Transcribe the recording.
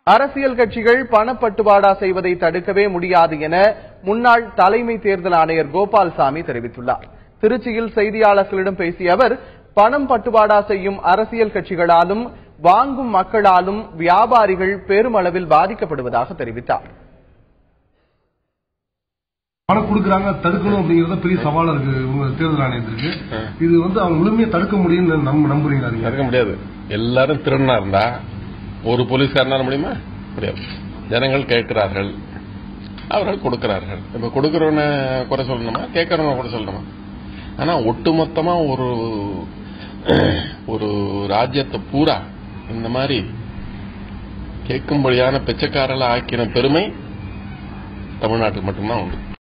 அரசியல் கட்சிகள் பணப்பட்டுவாடா செய்வதை தடுக்கவே முடியாது என முன்னாள் தலைமை தேர்தல் ஆணையர் கோபால்சாமி தெரிவித்துள்ளார் திருச்சியில் செய்தியாளர்களிடம் பேசிய அவர் பணம் பட்டுவாடா செய்யும் அரசியல் கட்சிகளாலும் வாங்கும் மக்களாலும் வியாபாரிகள் பெருமளவில் பாதிக்கப்படுவதாக தெரிவித்தார் பணம் கொடுக்குறாங்க தடுக்கணும் அப்படிங்கறது பெரிய சவாலா இருக்கு உங்க தேர்தல் ஆணையத்திற்கு இது வந்து அவங்க முழுமையா தடுக்க முடியும்னு நம்ப நம்புறீங்களா நீங்க தடுக்க முடியாது எல்லாரும் திருடனா இருந்தா ஒரு போலீஸ்காரனால முடியுமா முடியாது ஜனங்கள் கேட்கிறார்கள் அவர்கள் கொடுக்கிறார்கள் இப்ப கொடுக்கறவன குறை சொல்லணுமா கேட்கறவன குறை சொல்லணுமா ஆனா ஒட்டுமொத்தமா ஒரு ஒரு ராஜ்யத்தை பூரா இந்த மாதிரி கேட்கும்படியான பிச்சைக்காரல ஆக்கின பெருமை தமிழ்நாட்டுக்கு மட்டும்தான் உண்டு